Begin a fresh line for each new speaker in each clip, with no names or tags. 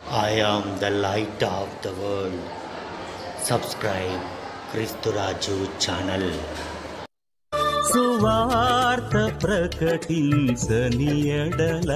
I am the light of the world. Subscribe Kreesturaju channel
సువార్త ప్రకటించని ఎడల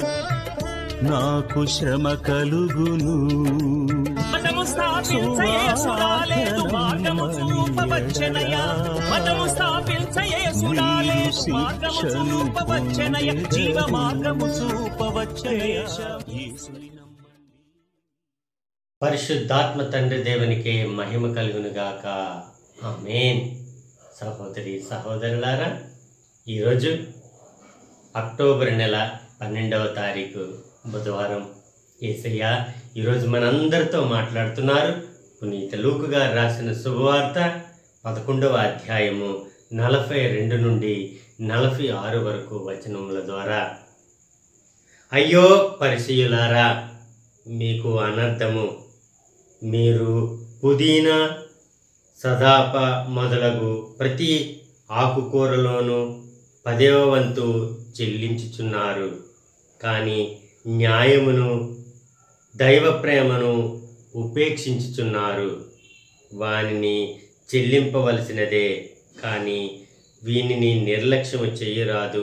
నాకు శ్రమ కలుగును
మనము స్థాపించయేసురాలేదు మార్గము చూపవచ్చెనయ మనము స్థాపించయేసురాలేదు మార్గము చూపవచ్చెనయ జీవ మార్గము చూపవచ్చెనయ
యేసుని నమ్మండి.
పరిశుద్ధాత్మ తండ్రి దేవునికి మహిమ కలుగును గాక ఆమేన్ సహోదరి సహోదరులారా ఈరోజు అక్టోబర్ నెల పన్నెండవ తారీఖు బుధవారం ఏసయ్య ఈరోజు మనందరితో మాట్లాడుతున్నారు పునీత లూకు గారు రాసిన శుభవార్త పదకొండవ అధ్యాయము నలభై రెండు నుండి నలభై ఆరు వరకు వచనముల ద్వారా అయ్యో పరిశీయులారా మీకు అనర్థము మీరు పుదీనా సదాప మొదలగు ప్రతి ఆకుకూరలోనూ పదేవ వంతు చెల్లించుచున్నారు కానీ న్యాయమును దైవ ప్రేమను ఉపేక్షించుచున్నారు వానిని చెల్లింపవలసినదే కానీ వీనిని నిర్లక్ష్యము చేయరాదు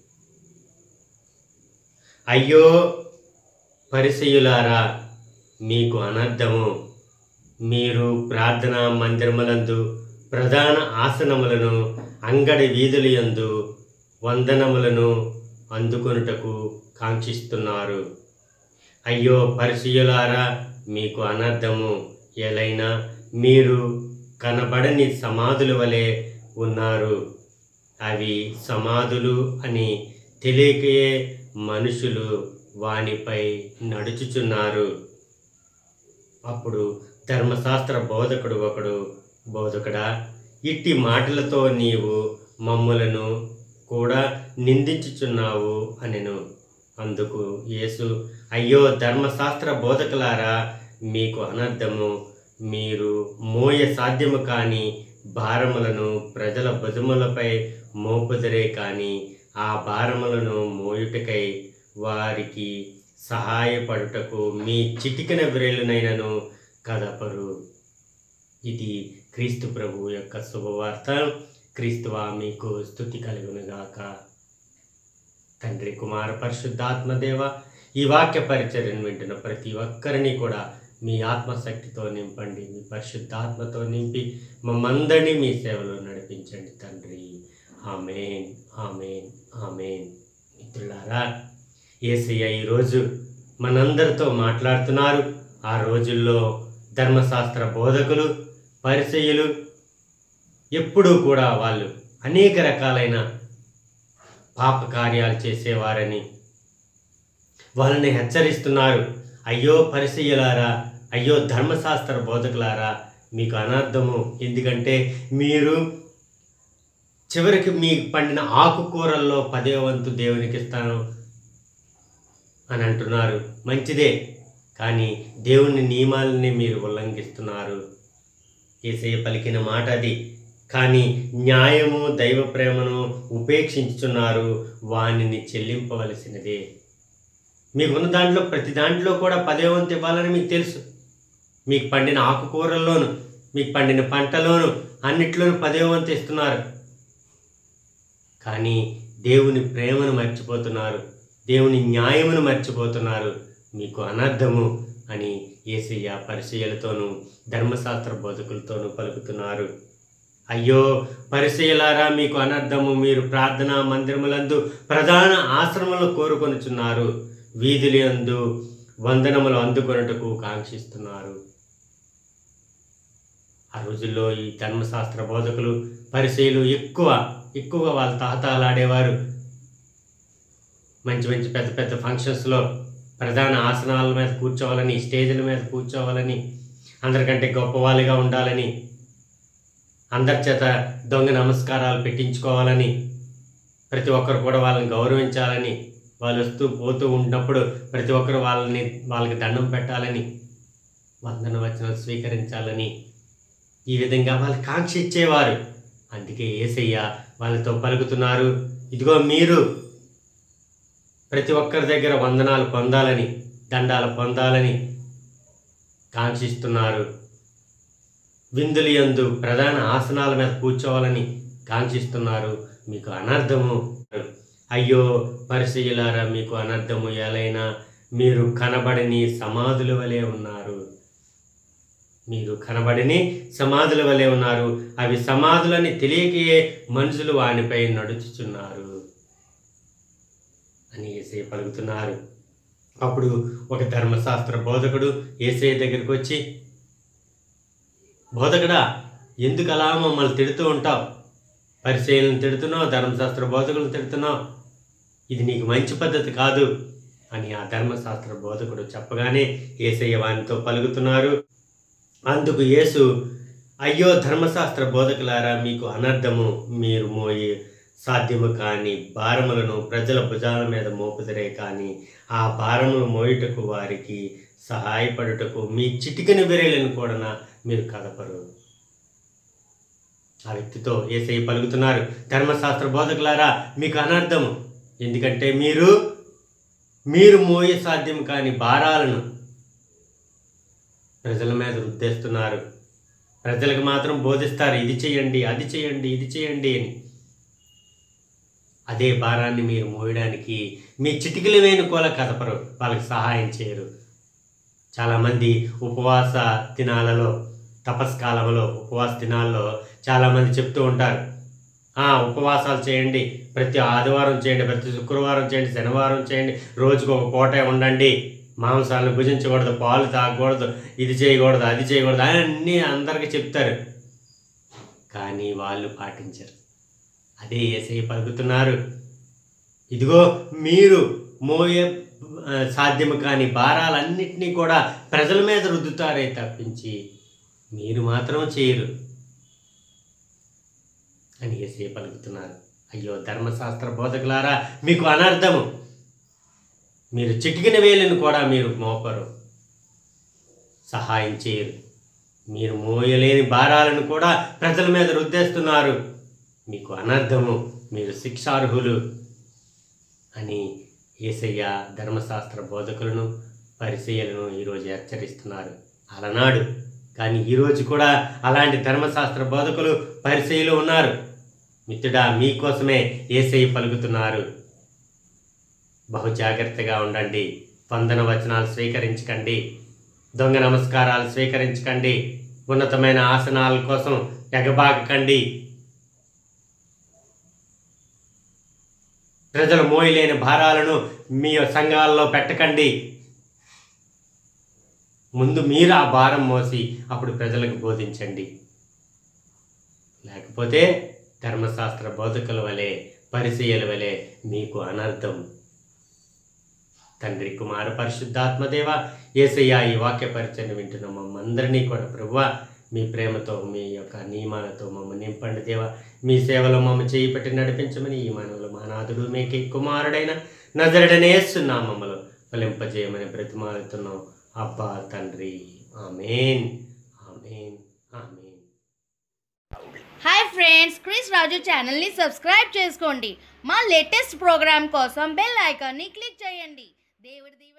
అయ్యో పరిసయులారా మీకు అనర్థము మీరు ప్రార్థనా మందిరములందు ప్రధాన ఆసనములను అంగడి వీధుల యందు వందనములను అందుకొనుటకు కాంక్షిస్తున్నారు అయ్యో పరిశీయులారా మీకు అనర్థము ఎలైనా మీరు కనబడని సమాధుల వలె ఉన్నారు అవి సమాధులు అని తెలియకయే మనుషులు వానిపై నడుచుచున్నారు అప్పుడు ధర్మశాస్త్ర బోధకుడు ఒకడు బోధకుడా ఇట్టి మాటలతో నీవు మమ్ములను కూడా నిందించుచున్నావు అనెను అందుకు యేసు అయ్యో ధర్మశాస్త్ర బోధకులారా మీకు అనర్థము మీరు మోయ సాధ్యము కాని భారములను ప్రజల భుజములపై మోపుదరే కానీ ఆ భారములను మోయుటకై వారికి సహాయపడుటకు మీ చిటికెన వ్రేలునైనను కదపరు ఇది క్రీస్తు ప్రభు యొక్క శుభవార్త క్రీస్తువా మీకు స్థుతి కలుగునుగాక తండ్రి కుమార పరిశుద్ధాత్మదేవ ఈ వాక్య పరిచర్యను వింటున్న ప్రతి ఒక్కరిని కూడా మీ ఆత్మశక్తితో నింపండి మీ పరిశుద్ధాత్మతో నింపి మమ్మందరినీ మీ సేవలో నడిపించండి తండ్రి ఆమెన్ ఆమెన్ ఆమెన్ మిత్రులారా ఏసయ్య ఈరోజు మనందరితో మాట్లాడుతున్నారు ఆ రోజుల్లో ధర్మశాస్త్ర బోధకులు పరిచయులు ఎప్పుడూ కూడా వాళ్ళు అనేక రకాలైన పాప కార్యాలు చేసేవారని వాళ్ళని హెచ్చరిస్తున్నారు అయ్యో పరిచయులారా అయ్యో ధర్మశాస్త్ర బోధకులారా మీకు అనర్థము ఎందుకంటే మీరు చివరికి మీ పండిన ఆకుకూరల్లో పదే వంతు దేవునికి ఇస్తాను అని అంటున్నారు మంచిదే కానీ దేవుని నియమాలని మీరు ఉల్లంఘిస్తున్నారు ఏసయ్య పలికిన మాట అది కానీ న్యాయము దైవ ప్రేమను ఉపేక్షించుచున్నారు వానిని చెల్లింపవలసినదే మీకున్న దాంట్లో ప్రతి దాంట్లో కూడా పదే వంతు ఇవ్వాలని మీకు తెలుసు మీకు పండిన ఆకుకూరల్లోను మీకు పండిన పంటలోను అన్నిట్లోనూ పదే వంతు ఇస్తున్నారు కానీ దేవుని ప్రేమను మర్చిపోతున్నారు దేవుని న్యాయమును మర్చిపోతున్నారు మీకు అనర్థము అని ఏసయ్య పరిచయలతోనూ ధర్మశాస్త్ర బోధకులతోనూ పలుకుతున్నారు అయ్యో పరిచయలారా మీకు అనర్థము మీరు ప్రార్థనా మందిరములందు ప్రధాన ఆశ్రమలను కోరుకొనుచున్నారు వీధులు యందు వందనములు అందుకొనుటకు కాంక్షిస్తున్నారు ఆ రోజుల్లో ఈ ధర్మశాస్త్ర బోధకులు పరిచయులు ఎక్కువ ఎక్కువగా వాళ్ళ తాతాలాడేవారు మంచి మంచి పెద్ద పెద్ద ఫంక్షన్స్లో ప్రధాన ఆసనాల మీద కూర్చోవాలని స్టేజ్ల మీద కూర్చోవాలని అందరికంటే గొప్పవాళ్ళుగా ఉండాలని అందరి చేత దొంగ నమస్కారాలు పెట్టించుకోవాలని ప్రతి ఒక్కరు కూడా వాళ్ళని గౌరవించాలని వాళ్ళు వస్తూ పోతూ ఉన్నప్పుడు ప్రతి ఒక్కరు వాళ్ళని వాళ్ళకి దండం పెట్టాలని వందన వచనాలు స్వీకరించాలని ఈ విధంగా వాళ్ళు కాంక్ష ఇచ్చేవారు అందుకే ఏసయ్య వాళ్ళతో పలుకుతున్నారు ఇదిగో మీరు ప్రతి ఒక్కరి దగ్గర వందనాలు పొందాలని దండాలు పొందాలని కాంక్షిస్తున్నారు విందులు యందు ప్రధాన ఆసనాల మీద కూర్చోవాలని కాంక్షిస్తున్నారు మీకు అనర్థము అయ్యో పరిశీలారా మీకు అనర్థము ఎలైనా మీరు కనబడని సమాధుల వలె ఉన్నారు మీరు కనబడని సమాధుల వలె ఉన్నారు అవి సమాధులని తెలియకయే మనుషులు వానిపై నడుచుచున్నారు అని ఏసే పలుకుతున్నారు అప్పుడు ఒక ధర్మశాస్త్ర బోధకుడు ఏసే దగ్గరికి వచ్చి బోధకుడా ఎందుకు అలా మమ్మల్ని తిడుతూ ఉంటావు పరిచయలను తిడుతున్నావు ధర్మశాస్త్ర బోధకులను తిడుతున్నావు ఇది నీకు మంచి పద్ధతి కాదు అని ఆ ధర్మశాస్త్ర బోధకుడు చెప్పగానే ఏసయ్య వానితో పలుకుతున్నారు అందుకు యేసు అయ్యో ధర్మశాస్త్ర బోధకులారా మీకు అనర్థము మీరు మోయే సాధ్యము కాని భారములను ప్రజల భుజాల మీద మోపుదరే కానీ ఆ భారములు మోయుటకు వారికి సహాయపడుటకు మీ చిటికని బెరేలను కూడా మీరు కదపరు ఆ వ్యక్తితో ఏసై పలుకుతున్నారు ధర్మశాస్త్ర బోధకులారా మీకు అనర్థము ఎందుకంటే మీరు మీరు మోయే సాధ్యం కాని భారాలను ప్రజల మీద రుద్దేస్తున్నారు ప్రజలకు మాత్రం బోధిస్తారు ఇది చేయండి అది చేయండి ఇది చేయండి అని అదే భారాన్ని మీరు మోయడానికి మీ చిటికలు వేనుకోల కదపరు వాళ్ళకి సహాయం చేయరు చాలామంది ఉపవాస దినాలలో తపస్కాలంలో ఉపవాస దినాల్లో చాలామంది చెప్తూ ఉంటారు "ఆ, ఉపవాసాలు చేయండి ప్రతి ఆదివారం చేయండి ప్రతి శుక్రవారం చేయండి శనివారం చేయండి రోజుకు ఒక పూట ఉండండి మాంసాలను భుజించకూడదు పాలు తాగకూడదు ఇది చేయకూడదు అది చేయకూడదు అని అన్నీ అందరికీ చెప్తారు కానీ వాళ్ళు పాటించరు అదే ఏసై పలుకుతున్నారు ఇదిగో మీరు మోయే ఆ, సాధ్యము కాని భారాలన్నింటినీ కూడా ప్రజల మీద రుద్దుతారే తప్పించి మీరు మాత్రం చేయరు అని ఏసే పలుకుతున్నారు అయ్యో ధర్మశాస్త్ర బోధకులారా మీకు అనర్థము మీరు చిటికిన వేలను కూడా మీరు మోపరు సహాయం చేయరు మీరు మోయలేని భారాలను కూడా ప్రజల మీద రుద్దేస్తున్నారు మీకు అనర్థము మీరు శిక్షార్హులు అని ఏసయ్య ధర్మశాస్త్ర బోధకులను పరిచయలను ఈరోజు హెచ్చరిస్తున్నారు అలనాడు కానీ ఈరోజు కూడా అలాంటి ధర్మశాస్త్ర బోధకులు పరిచయలు ఉన్నారు మిత్రుడా మీకోసమే ఏసయ్య పలుకుతున్నారు బహు జాగ్రత్తగా ఉండండి వందన వచనాలు స్వీకరించకండి దొంగ నమస్కారాలు స్వీకరించకండి ఉన్నతమైన ఆసనాల కోసం ఎగబాగకండి ప్రజలు మోయలేని భారాలను మీ సంఘాల్లో పెట్టకండి ముందు మీరు ఆ భారం మోసి అప్పుడు ప్రజలకు బోధించండి లేకపోతే ధర్మశాస్త్ర బోధకుల వలె పరిచయల వలె మీకు అనర్థం తండ్రి కుమార పరిశుద్ధాత్మదేవ ఏసయ్య ఈ వాక్య పరిచయం వింటున్న మమ్మందరినీ కూడా ప్రభువ మీ ప్రేమతో మీ యొక్క నియమాలతో మమ్మల్ని నింపండి దేవ మీ సేవలో మమ్మ చేయి పెట్టి నడిపించమని ఈ మానవులు మానాథుడు మీకే కుమారుడైన నజరడనేస్తున్నా మమ్మల్ని ఫలింపజేయమని బ్రతిమాలుతున్నాం అబ్బా తండ్రి amen amen amen
hi friends Kris Raju ఛానల్ని సబ్స్క్రైబ్ చేసుకోండి మా లేటెస్ట్ ప్రోగ్రామ్ కోసం బెల్ ఐకాన్ని క్లిక్ చేయండి దేవుడి దీవెన